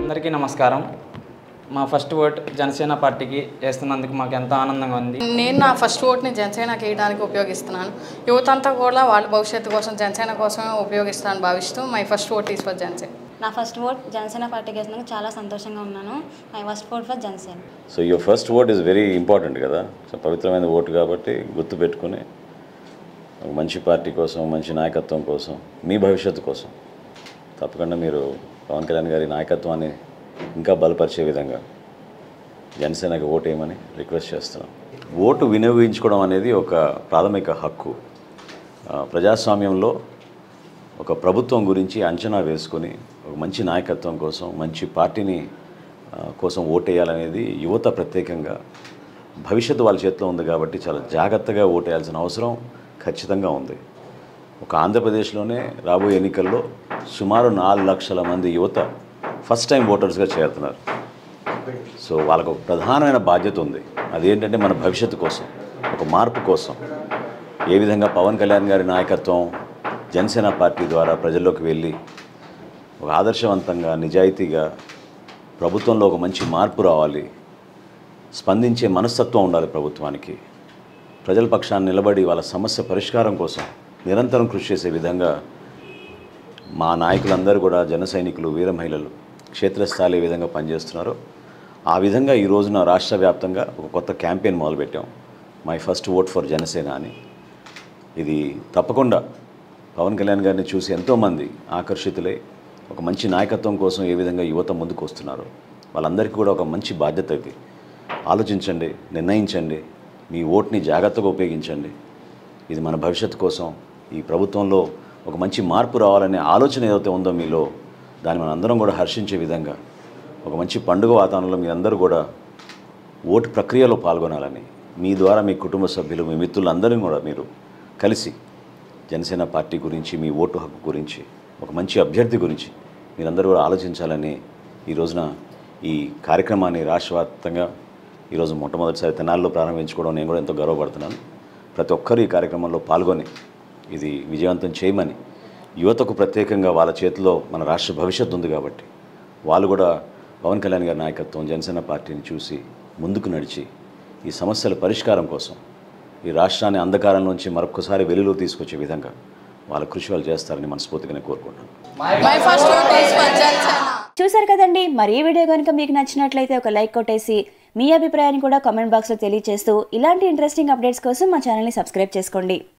అందరికీ నమస్కారం మా ఫస్ట్ ఓట్ జనసేన పార్టీకి వేస్తున్నందుకు మాకు ఎంతో ఆనందంగా ఉంది నేను నా ఫస్ట్ ఓట్ని జనసేనకి వేయడానికి ఉపయోగిస్తున్నాను యువత అంతా కూడా వాళ్ళ భవిష్యత్తు కోసం జనసేన కోసమే ఉపయోగిస్తానని భావిస్తూ my first vote is for Janasena నా ఫస్ట్ ఓట్ జనసేన పార్టీకి వేసినందుకు చాలా సంతోషంగా ఉన్నాను my first vote for Janasena so your first vote is very important కదా సో పవిత్రమైన ఓటు కాబట్టి గుర్తు పెట్టుకుని ఒక మంచి పార్టీ కోసం మంచి నాయకత్వం కోసం మీ భవిష్యత్తు కోసం తప్పకుండా మీరు పవన్ కళ్యాణ్ గారి నాయకత్వాన్ని ఇంకా బలపరిచే విధంగా జనసేనకి ఓటు వేయమని రిక్వెస్ట్ చేస్తున్నాం ఓటు వినియోగించుకోవడం అనేది ఒక ప్రాథమిక హక్కు ఆ, ప్రజాస్వామ్యంలో ఒక ప్రభుత్వం గురించి అంచనా వేసుకొని ఒక మంచి నాయకత్వం కోసం మంచి పార్టీని ఆ, కోసం ఓటేయాలనేది యువత ప్రత్యేకంగా భవిష్యత్తు వాళ్ళ చేతిలో ఉంది కాబట్టి చాలా జాగ్రత్తగా ఓటేయాల్సిన అవసరం ఖచ్చితంగా ఉంది ఒక ఆంధ్రప్రదేశ్లోనే రాబోయే ఎన్నికల్లో సుమారు నాలుగు లక్షల మంది యువత ఫస్ట్ టైం ఓటర్స్గా చేరుతున్నారు సో వాళ్ళకు ఒక ప్రధానమైన బాధ్యత ఉంది అదేంటంటే మన భవిష్యత్తు కోసం ఒక మార్పు కోసం ఏ విధంగా పవన్ కళ్యాణ్ గారి నాయకత్వం జనసేన పార్టీ ద్వారా ప్రజల్లోకి వెళ్ళి ఒక ఆదర్శవంతంగా నిజాయితీగా ప్రభుత్వంలో ఒక మంచి మార్పు రావాలి స్పందించే మనస్తత్వం ఉండాలి ప్రభుత్వానికి ప్రజల పక్షాన్ని నిలబడి వాళ్ళ సమస్య పరిష్కారం కోసం నిరంతరం కృషి చేసే విధంగా మా నాయకులందరూ కూడా జన సైనికులు వీర మహిళలు క్షేత్రస్థాయి ఏ విధంగా పనిచేస్తున్నారో ఆ విధంగా ఈ రోజున రాష్ట్ర వ్యాప్తంగా ఒక కొత్త క్యాంపెయిన్ మొదలుపెట్టాం my first vote for Janasena అని ఇది తప్పకుండా పవన్ కళ్యాణ్ గారిని చూసి ఎంతోమంది ఆకర్షితులై ఒక మంచి నాయకత్వం కోసం ఏ విధంగా యువత ముందుకు వస్తున్నారో వాళ్ళందరికీ కూడా ఒక మంచి బాధ్యత ఇది ఆలోచించండి నిర్ణయించండి మీ ఓట్ని జాగ్రత్తగా ఉపయోగించండి ఇది మన భవిష్యత్తు కోసం ఈ ప్రభుత్వంలో ఒక మంచి మార్పు రావాలనే ఆలోచన ఏదైతే ఉందో మీలో దాన్ని మన అందరం కూడా హర్షించే విధంగా ఒక మంచి పండుగ వాతావరణంలో మీ అందరూ కూడా ఓటు ప్రక్రియలో పాల్గొనాలని మీ ద్వారా మీ కుటుంబ సభ్యులు మీ మిత్రులందరినీ కూడా మీరు కలిసి జనసేన పార్టీ గురించి మీ ఓటు హక్కు గురించి ఒక మంచి అభ్యర్థి గురించి మీరందరూ కూడా ఆలోచించాలని ఈ రోజున ఈ కార్యక్రమాన్ని రాష్ట్రవ్యాప్తంగా ఈరోజు మొట్టమొదటిసారి తెనాల్లో ప్రారంభించుకోవడం నేను కూడా ఎంతో గర్వపడుతున్నాను ప్రతి ఒక్కరూ ఈ కార్యక్రమంలో పాల్గొని ఇది విజయవంతం చేయమని యువతకు ప్రత్యేకంగా వాళ్ళ చేతిలో మన రాష్ట్ర భవిష్యత్తు ఉంది కాబట్టి వాళ్ళు కూడా పవన్ కళ్యాణ్ గారి నాయకత్వం జనసేన పార్టీని చూసి ముందుకు నడిచి ఈ సమస్యల పరిష్కారం కోసం ఈ రాష్ట్రాన్ని అంధకారం నుంచి మరొకసారి వెలుగులో తీసుకొచ్చే విధంగా వాళ్ళ కృషి వాళ్ళు చేస్తారని మనస్ఫూర్తిగా నేను కోరుకుంటున్నాను my first vote is for Janasena చూసారు కదండి మరి ఈ వీడియో కనుక మీకు నచ్చినట్లయితే ఒక లైక్ కొట్టేసి మీ అభిప్రాయాన్ని కూడా కామెంట్ బాక్స్లో తెలియజేస్తూ ఇలాంటి ఇంట్రెస్టింగ్ అప్డేట్స్ కోసం మా ఛానల్ని సబ్స్క్రైబ్ చేసుకోండి